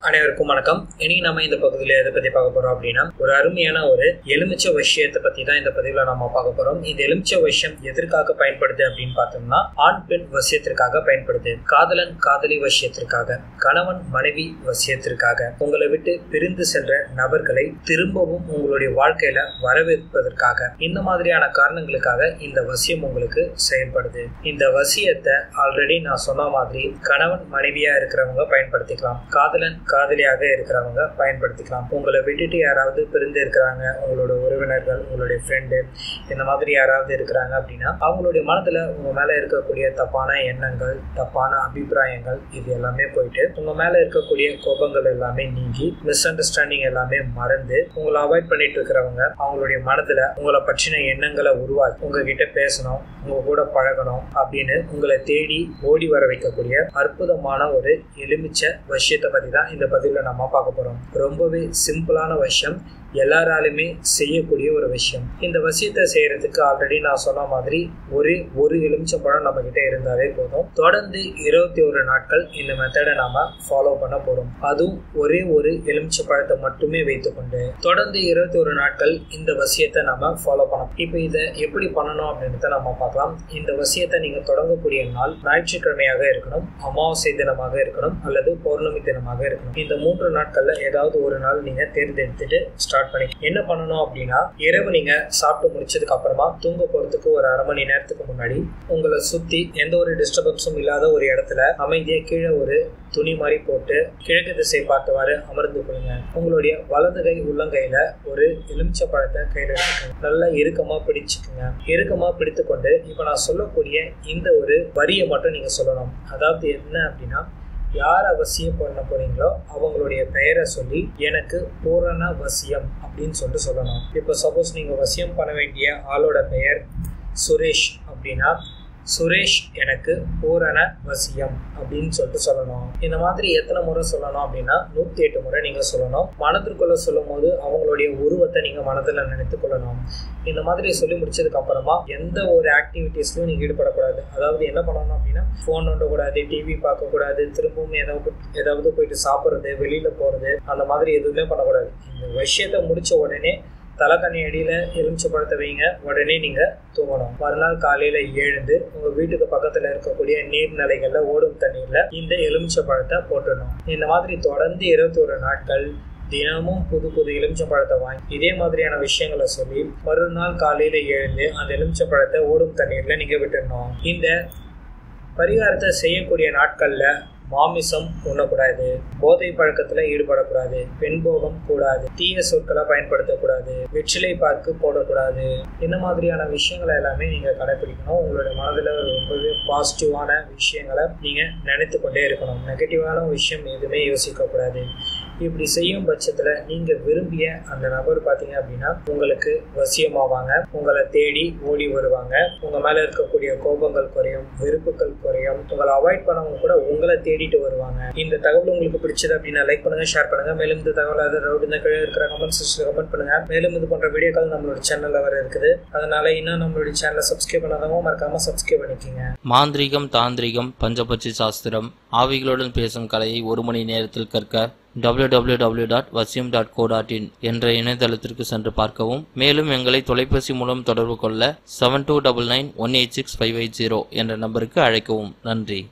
அனைவருக்கும் வணக்கம் இனி நம்ம இந்த பகுதியில் எதை பத்தி பார்க்க போறோம் அப்படின்னா ஒரு அருமையான ஒரு எலுமிச்சை விஷயத்தை பத்தி தான் இந்த பதிவுல நம்ம பார்க்க போறோம் இந்த எலுமிச்சை விஷயம் எதற்காக பயன்படுது அப்படின்னு பார்த்தோம்னா ஆண் பெண் வசியத்திற்காக பயன்படுது காதலன் காதலி வசியத்திற்காக கணவன் மனைவி வசியத்திற்காக உங்களை விட்டு பிரிந்து சென்ற நபர்களை திரும்பவும் உங்களுடைய வாழ்க்கையில வரவேற்பதற்காக இந்த மாதிரியான காரணங்களுக்காக இந்த வசியம் உங்களுக்கு செயல்படுது இந்த வசியத்தை ஆல்ரெடி நான் சொன்ன மாதிரி கணவன் மனைவியா இருக்கிறவங்க பயன்படுத்திக்கலாம் காதலன் காதலியாக இருக்கிறவங்க பயன்படுத்திக்கலாம் உங்களை விட்டுட்டு யாராவது பிரிந்து இருக்கிறாங்க உங்களோட உறவினர்கள் உங்களுடைய ஃப்ரெண்டு இந்த மாதிரி யாராவது இருக்கிறாங்க அப்படின்னா அவங்களுடைய மனதுல உங்க மேல இருக்கக்கூடிய தப்பான எண்ணங்கள் தப்பான அபிப்பிராயங்கள் இது எல்லாமே போயிட்டு உங்க மேல இருக்கக்கூடிய கோபங்கள் எல்லாமே நீங்கி மிஸ் அண்டர்ஸ்டாண்டிங் எல்லாமே மறந்து உங்களை அவாய்ட் பண்ணிட்டு இருக்கிறவங்க அவங்களுடைய மனதுல உங்களை பற்றின எண்ணங்களை உருவாக்கி உங்ககிட்ட பேசணும் உங்க கூட பழகணும் அப்படின்னு உங்களை தேடி ஓடி வர வைக்கக்கூடிய அற்புதமான ஒரு எலுமிச்சை விஷயத்தை பத்தி தான் இந்த பதிவுல நம்ம பார்க்க போறோம் ரொம்பவே சிம்பிளான விஷயம் எல்லாராலுமே செய்யக்கூடிய ஒரு விஷயம் இந்த விஷயத்தை செய்யறதுக்கு ஆல்ரெடி நான் சொன்ன மாதிரி ஒரே ஒரு எலுமிச்சம்பழம் நம்ம கிட்ட இருந்தாலே போதும் தொடர்ந்து இருபத்தி ஒரு நாட்கள் இந்த மெத்தடை நாம ஃபாலோ பண்ண போறோம் அதுவும் ஒரே ஒரு எலுமிச்சை பழத்தை மட்டுமே வைத்துக்கொண்டு தொடர்ந்து இருபத்தி ஒரு நாட்கள் இந்த வசியத்தை நாம ஃபாலோ பண்ணோம் இப்போ இதை எப்படி பண்ணணும் அப்படின்றத நம்ம பார்க்கலாம் இந்த வசியத்தை நீங்க தொடங்கக்கூடிய நாள் ஞாயிற்றுக்கிழமையாக இருக்கணும் அமாவாசை தினமாக இருக்கணும் அல்லது பௌர்ணமி தினமாக இருக்கணும் இந்த மூன்று நாட்கள்ல ஏதாவது ஒரு நாள் நீங்க தேர்ந்தெடுத்துட்டு ஸ்டார்ட் பண்ணி என்ன பண்ணணும் அப்படின்னா இரவு நீங்க சாப்பிட்டு முடிச்சதுக்கு அப்புறமா தூங்க போறதுக்கு ஒரு அரை மணி நேரத்துக்கு முன்னாடி உங்களை சுத்தி எந்த ஒரு டிஸ்டர்பன்ஸும் இல்லாத ஒரு இடத்துல அமைதியா கீழே ஒரு துணி மாதிரி போட்டு கிழக்கு திசை பார்த்தவாறு அமர்ந்து கொள்ளுங்க உங்களுடைய வலது கை உள்ளங்கையில ஒரு எலுமிச்சை பழத்தை கையில எடுத்துக்கோங்க நல்லா இறுக்கமா பிடிச்சுக்குங்க இறுக்கமா பிடித்து கொண்டு இப்ப நான் சொல்லக்கூடிய இந்த ஒரு வரியை மட்டும் நீங்க சொல்லணும் அதாவது என்ன அப்படின்னா யார் அவசியம் பண்ண போறீங்களோ அவங்களுடைய பெயரை சொல்லி எனக்கு பூரண வசியம் அப்படின்னு சொல்லிட்டு சொல்லணும் இப்போ சப்போஸ் நீங்க வசியம் பண்ண வேண்டிய ஆளோட பெயர் சுரேஷ் அப்படின்னா சுரேஷ் எனக்கு பூரண வசியம் அப்படின்னு சொல்லிட்டு சொல்லணும் இந்த மாதிரி எத்தனை முறை சொல்லணும் அப்படின்னா நூத்தி எட்டு முறை நீங்க சொல்லணும் மனதிற்குள்ள சொல்லும் போது அவங்களுடைய உருவத்தை நீங்க மனதில் நினைத்து கொள்ளணும் இந்த மாதிரி சொல்லி முடிச்சதுக்கு அப்புறமா எந்த ஒரு ஆக்டிவிட்டீஸ்லயும் நீங்க ஈடுபடக்கூடாது அதாவது என்ன பண்ணணும் அப்படின்னா ஃபோன் நோண்டக்கூடாது டிவி பார்க்கக்கூடாது திரும்பவும் ஏதாவது ஏதாவது போயிட்டு சாப்பிட்றது வெளியில போறது அந்த மாதிரி எதுவுமே பண்ணக்கூடாது இந்த விஷயத்த முடிச்ச உடனே தலைக்கண்ணி அடியில எலுமிச்சை பழத்தை வைங்க உடனே நீங்க தூங்கணும் மறுநாள் காலையில எழுந்து உங்க வீட்டுக்கு பக்கத்துல இருக்கக்கூடிய நீர்நிலைகள்ல ஓடும் தண்ணீர்ல இந்த எலுமிச்சை பழத்தை போட்டுடணும் இந்த மாதிரி தொடர்ந்து இருபத்தி ஒரு நாட்கள் தினமும் புது புது எலுமிச்சை பழத்தை வாங்கி இதே மாதிரியான விஷயங்களை சொல்லி மறுநாள் காலையில எழுந்து அந்த எலுமிச்சை பழத்தை ஓடும் தண்ணீர்ல நீங்க விட்டுடணும் இந்த பரிகாரத்தை செய்யக்கூடிய நாட்கள்ல மாமிசம் உண்ணக்கூடாது போதை பழக்கத்துல ஈடுபடக்கூடாது பெண்போகம் கூடாது தீய சொற்களை பயன்படுத்தக்கூடாது வெற்றிலை பார்க்கு போடக்கூடாது இந்த மாதிரியான விஷயங்களை எல்லாமே நீங்க கடைபிடிக்கணும் உங்களுடைய மனதுல ரொம்பவே பாசிட்டிவான விஷயங்களை நீங்க நினைத்து கொண்டே இருக்கணும் நெகட்டிவான விஷயம் எதுவுமே யோசிக்க கூடாது இப்படி செய்யும் பட்சத்துல நீங்க விரும்பிய அந்த நபர் பாத்தீங்க அப்படின்னா உங்களுக்கு வசியமாவாங்க உங்களை தேடி ஓடி வருவாங்க உங்க மேல இருக்கக்கூடிய கோபங்கள் குறையும் வெறுப்புகள் குறையும் உங்களை அவாய்ட் பண்ணவங்க கூட உங்களை தேடிட்டு வருவாங்க இந்த தகவல் உங்களுக்கு பிடிச்சது அப்படின்னா லைக் பண்ணுங்க ஷேர் பண்ணுங்க மேலும் இந்த தகவல் அதை ரவுட் இந்த கீழே இருக்கிற கமெண்ட் செக்ஷன்ல கமெண்ட் பண்ணுங்க மேலும் இது போன்ற வீடியோக்கள் நம்மளோட சேனல்ல வர இருக்குது அதனால இன்னும் நம்மளுடைய சேனலை சப்ஸ்கிரைப் பண்ணாதவங்க மறக்காம சப்ஸ்கிரைப் பண்ணிக்கோங்க மாந்திரிகம் தாந்திரிகம் பஞ்சபட்சி சாஸ்திரம் ஆவிகளுடன் பேசும் கலையை ஒரு மணி நேரத்தில் கற்க www.vasyam.co.in டாட் வசியம் டாட் கோ டாட் இன் என்ற இணையதளத்திற்கு சென்று பார்க்கவும் மேலும் எங்களை தொலைபேசி மூலம் தொடர்பு கொள்ள seven two double nine one eight six five eight zero என்ற நம்பருக்கு அழைக்கவும் நன்றி